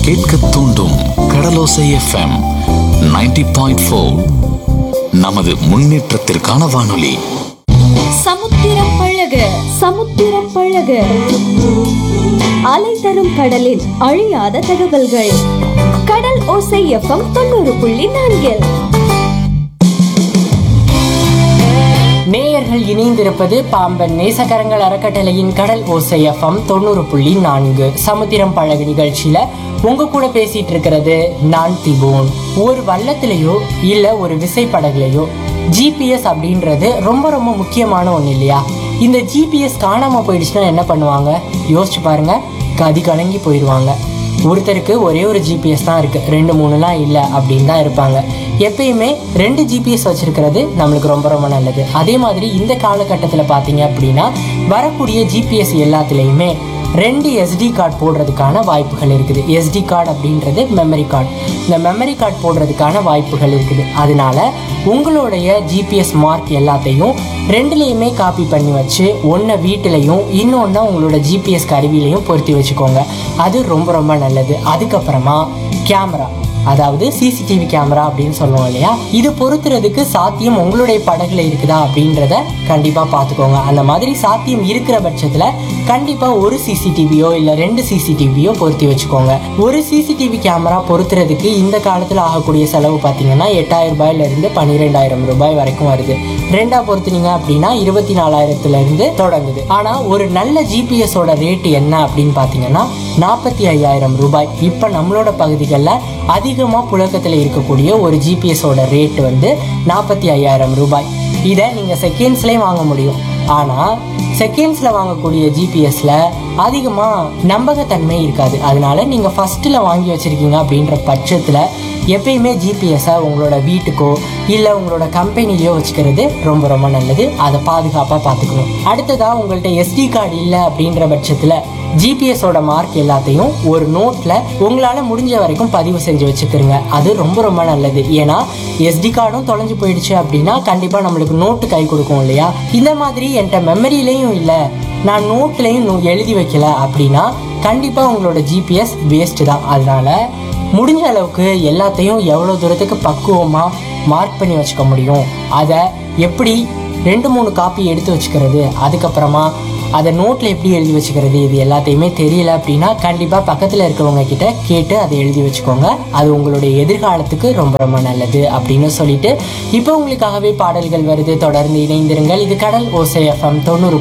கேட்க தூண்டும் கடலோசை FM 90.4 point four நமது முன்னேற்றத்திற்கான வானொலி சமுத்திரம் பழக சமுத்திரம் பழக அலை தரும் கடலின் அழியாத தகவல்கள் கடல் ஓசை எஃப்எம் தொண்ணூறு புள்ளி நான்கில் நேயர்கள் இணைந்திருப்பது பாம்பன் நேசகரங்கள் அறக்கட்டளையின் கடல் ஓசை எஃப்எம் தொண்ணூறு புள்ளி நான்கு சமுத்திரம் பழகு நிகழ்ச்சியில உங்க கூட பேசிட்டு இருக்கிறது நான் திபோன் ஒரு வள்ளத்திலேயோ இல்ல ஒரு விசைப்படகுலையோ ஜிபிஎஸ் அப்படின்றது ரொம்ப ரொம்ப முக்கியமான ஒண்ணு இல்லையா இந்த ஜிபிஎஸ் காணாம போயிடுச்சுன்னா என்ன பண்ணுவாங்க யோசிச்சு பாருங்க கதி கலங்கி போயிடுவாங்க ஒருத்தருக்கு ஒரே ஒரு ஜிபிஎஸ் தான் இருக்கு ரெண்டு மூணுலாம் இல்லை அப்படின்னு தான் இருப்பாங்க எப்பயுமே ரெண்டு ஜிபிஎஸ் வச்சிருக்கிறது நம்மளுக்கு ரொம்ப ரொம்ப நல்லது அதே மாதிரி இந்த காலகட்டத்தில் பார்த்தீங்க அப்படின்னா வரக்கூடிய ஜிபிஎஸ் எல்லாத்துலேயுமே ரெண்டு எஸ்டி கார்டு போடுறதுக்கான வாய்ப்புகள் இருக்குது எஸ்டி கார்டு அப்படின்றது மெமரி கார்டு இந்த மெமரி கார்டு போடுறதுக்கான வாய்ப்புகள் இருக்குது அதனால உங்களுடைய ஜிபிஎஸ் மார்க் எல்லாத்தையும் ரெண்டுலேயுமே காப்பி பண்ணி வச்சு ஒன்றை வீட்டிலையும் இன்னொன்று உங்களோட ஜிபிஎஸ் கருவிலையும் பொருத்தி வச்சுக்கோங்க அது ரொம்ப ரொம்ப நல்லது அதுக்கப்புறமா கேமரா அதாவது சிசிடிவி கேமரா அப்படின்னு சொல்லுவோம் இல்லையா இது பொருத்துறதுக்கு சாத்தியம் உங்களுடைய படகுல இருக்குதா அப்படின்றத கண்டிப்பா பார்த்துக்கோங்க அந்த மாதிரி சாத்தியம் இருக்கிற பட்சத்துல கண்டிப்பா ஒரு சிசிடிவியோ இல்ல ரெண்டு சிசிடிவியோ பொருத்தி வச்சுக்கோங்க ஒரு சிசிடிவி கேமரா பொருத்துறதுக்கு இந்த காலத்துல ஆகக்கூடிய செலவு பார்த்தீங்கன்னா எட்டாயிரம் ரூபாயில இருந்து பன்னிரெண்டாயிரம் ரூபாய் வரைக்கும் வருது ரெண்டா பொருத்துனீங்க அப்படின்னா இருபத்தி நாலாயிரத்துல இருந்து தொடங்குது ஆனா ஒரு நல்ல ஜிபிஎஸ் ஓட ரேட் என்ன அப்படின்னு பாத்தீங்கன்னா நாற்பத்தி ஐயாயிரம் ரூபாய் இப்ப நம்மளோட பகுதிகளில் அதிகமா புழக்கத்துல இருக்கக்கூடிய ஒரு ஜிபிஎஸ் ஓட ரேட் வந்து நாற்பத்தி ஐயாயிரம் ரூபாய் இதை நீங்க செகண்ட்ஸ்லயும் வாங்க முடியும் ஆனா செகண்ட்ஸ்ல வாங்கக்கூடிய ஜிபிஎஸ்ல அதிகமா நம்பகத்தன்மை இருக்காது அதனால நீங்க ஃபர்ஸ்ட்ல வாங்கி வச்சிருக்கீங்க அப்படின்ற பட்சத்துல எப்பயுமே ஜிபிஎஸ்ஸை உங்களோட வீட்டுக்கோ இல்லை உங்களோட கம்பெனிலையோ வச்சுக்கிறது ரொம்ப ரொம்ப நல்லது அதை பாதுகாப்பாக பார்த்துக்கணும் அடுத்ததா உங்கள்ட்ட எஸ்டி கார்டு இல்லை அப்படின்ற பட்சத்தில் ஜிபிஎஸோட மார்க் எல்லாத்தையும் ஒரு நோட்டில் உங்களால் முடிஞ்ச வரைக்கும் பதிவு செஞ்சு வச்சுக்கிறங்க அது ரொம்ப ரொம்ப நல்லது ஏன்னா எஸ்டி கார்டும் தொலைஞ்சு போயிடுச்சு அப்படின்னா கண்டிப்பாக நம்மளுக்கு நோட்டு கை கொடுக்கும் இல்லையா இந்த மாதிரி என்கிட்ட மெமரியிலையும் இல்லை நான் நோட்லையும் நோ- எழுதி வைக்கல அப்படின்னா கண்டிப்பாக உங்களோட ஜிபிஎஸ் வேஸ்ட்டு தான் அதனால முடிஞ்ச அளவுக்கு எல்லாத்தையும் எவ்வளோ தூரத்துக்கு பக்குவமாக மார்க் பண்ணி வச்சுக்க முடியும் அதை எப்படி ரெண்டு மூணு காப்பி எடுத்து வச்சுக்கிறது அதுக்கப்புறமா அதை நோட்டில் எப்படி எழுதி வச்சுக்கிறது இது எல்லாத்தையுமே தெரியல அப்படின்னா கண்டிப்பாக பக்கத்தில் இருக்கிறவங்க கிட்ட கேட்டு அதை எழுதி வச்சுக்கோங்க அது உங்களுடைய எதிர்காலத்துக்கு ரொம்ப ரொம்ப நல்லது அப்படின்னு சொல்லிட்டு இப்போ உங்களுக்காகவே பாடல்கள் வருது தொடர்ந்து இணைந்திருங்கள் இது கடல் ஓசை எஃப்எம் தொண்ணூறு